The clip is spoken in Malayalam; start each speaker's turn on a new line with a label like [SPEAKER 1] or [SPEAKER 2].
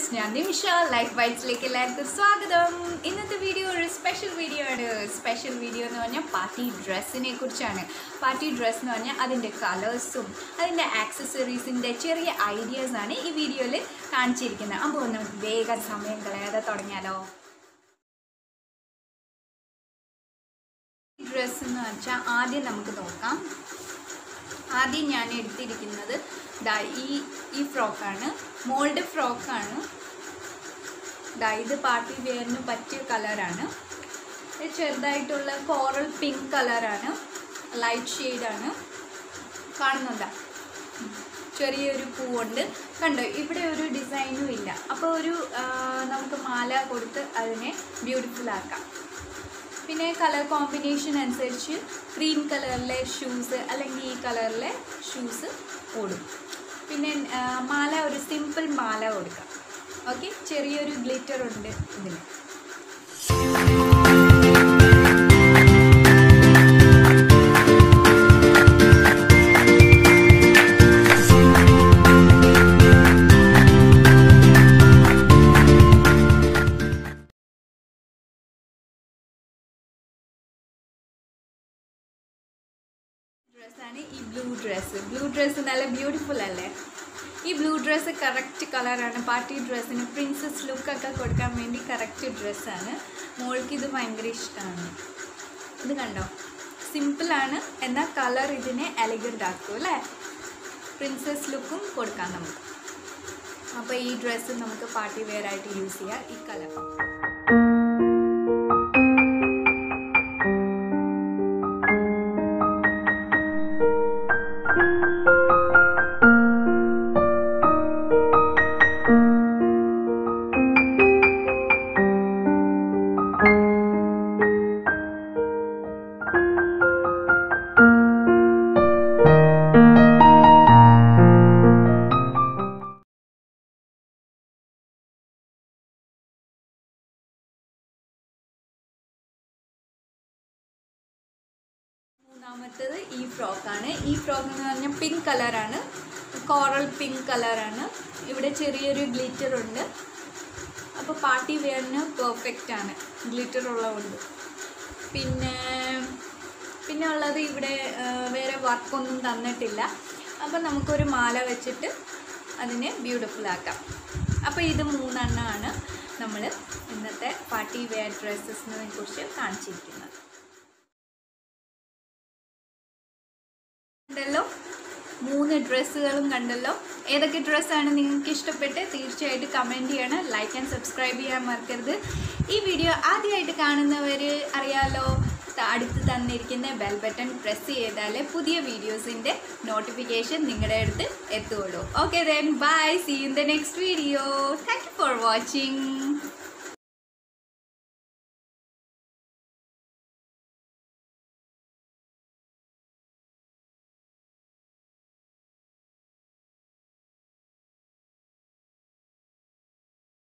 [SPEAKER 1] വ്യൂവേഴ്സ് ഞാൻ നിമിഷ ലൈഫ് ബൈറ്റ്സിലേക്ക് എല്ലാവർക്കും സ്വാഗതം ഇന്നത്തെ വീഡിയോ ഒരു സ്പെഷ്യൽ വീഡിയോ ആണ് സ്പെഷ്യൽ വീഡിയോ എന്ന് പറഞ്ഞാൽ പാർട്ടി ഡ്രസ്സിനെ കുറിച്ചാണ് പാർട്ടി ഡ്രസ്സ് എന്ന് പറഞ്ഞാൽ അതിൻ്റെ കളേഴ്സും അതിൻ്റെ ആക്സസറീസിൻ്റെ ചെറിയ ഐഡിയാസാണ് ഈ വീഡിയോയിൽ കാണിച്ചിരിക്കുന്നത് അപ്പോൾ നമുക്ക് വേഗം സമയം കളയാതെ തുടങ്ങിയാലോ ഡ്രസ്സ് എന്ന് വെച്ചാൽ ആദ്യം നമുക്ക് നോക്കാം ആദ്യം ഞാൻ എടുത്തിരിക്കുന്നത് ദാ ഈ ഈ ഫ്രോക്കാണ് മോൾഡ് ഫ്രോക്കാണ് ദാ ഇത് പാർട്ടി വെയറിന് പറ്റിയ കളറാണ് ഇത് ചെറുതായിട്ടുള്ള കോറൽ പിങ്ക് കളറാണ് ലൈറ്റ് ഷെയ്ഡാണ് കാണുന്നുണ്ടോ ചെറിയൊരു പൂവുണ്ട് കണ്ടോ ഇവിടെ ഒരു ഡിസൈനും ഇല്ല അപ്പോൾ ഒരു ആ, നമുക്ക് മാല കൊടുത്ത് അതിനെ ബ്യൂട്ടിഫുൾ ആക്കാം പിന്നെ കളർ കോമ്പിനേഷൻ അനുസരിച്ച് ക്രീം കളറിലെ ഷൂസ് അല്ലെങ്കിൽ ഈ കളറിലെ ഷൂസ് ഓടും പിന്നെ ആ, മാല ഒരു സിമ്പിൾ മാല കൊടുക്കാം ഓക്കെ ചെറിയൊരു ഗ്ലിറ്റർ ഉണ്ട് ഇതിന് ഡ്രസ്സാണ് ഈ ബ്ലൂ ഡ്രസ്സ് ബ്ലൂ ഡ്രസ്സ് നല്ല ബ്യൂട്ടിഫുൾ അല്ലേ ഈ ബ്ലൂ ഡ്രസ്സ് കറക്റ്റ് കളറാണ് പാർട്ടി ഡ്രസ്സിന് പ്രിൻസസ് ലുക്കൊക്കെ കൊടുക്കാൻ വേണ്ടി കറക്റ്റ് ഡ്രസ്സാണ് മോൾക്ക് ഇത് ഭയങ്കര ഇഷ്ടമാണ് ഇത് കണ്ടോ സിമ്പിളാണ് എന്നാൽ കളർ ഇതിനെ എലഗൻ്റ് ആക്കും അല്ലേ പ്രിൻസസ് ലുക്കും കൊടുക്കാം നമുക്ക് അപ്പോൾ ഈ ഡ്രസ്സ് നമുക്ക് പാർട്ടി വെയർ ആയിട്ട് യൂസ് ചെയ്യാം ഈ കളർ മൂന്നാമത്തത് ഈ ഫ്രോക്കാണ് ഈ ഫ്രോക്ക് എന്ന് പറഞ്ഞാൽ പിങ്ക് കളറാണ് കോറൽ പിങ്ക് കളറാണ് ഇവിടെ ചെറിയൊരു ഗ്ലിറ്റർ ഉണ്ട് അപ്പോൾ പാർട്ടി വെയറിന് പെർഫെക്റ്റ് ആണ് ഗ്ലിറ്റർ ഉള്ളതുകൊണ്ട് പിന്നെ പിന്നെ ഉള്ളത് ഇവിടെ ആ, വേറെ വർക്കൊന്നും തന്നിട്ടില്ല അപ്പോൾ നമുക്കൊരു മാല വെച്ചിട്ട് അതിനെ ബ്യൂട്ടിഫുൾ ആക്കാം അപ്പോൾ ഇത് മൂന്നെണ്ണമാണ് നമ്മൾ ഇന്നത്തെ പാർട്ടി വെയർ ഡ്രസ്സസിനെ കുറിച്ച് കാണിച്ചിരിക്കുന്നത് കണ്ടല്ലോ മൂന്ന് ഡ്രസ്സുകളും കണ്ടല്ലോ ഏതൊക്കെ ഡ്രസ്സാണ് നിങ്ങൾക്ക് ഇഷ്ടപ്പെട്ട് തീർച്ചയായിട്ടും കമൻറ്റ് ചെയ്യണം ലൈക്ക് ആൻഡ് സബ്സ്ക്രൈബ് ചെയ്യാൻ മറക്കരുത് ഈ വീഡിയോ ആദ്യമായിട്ട് കാണുന്നവർ അറിയാലോ ത- അടുത്ത് തന്നിരിക്കുന്ന ബെൽ ബട്ടൺ പ്രസ് ചെയ്താലേ പുതിയ വീഡിയോസിൻ്റെ നോട്ടിഫിക്കേഷൻ നിങ്ങളുടെ അടുത്ത് എത്തുള്ളൂ okay then bye see in the next video thank you for watching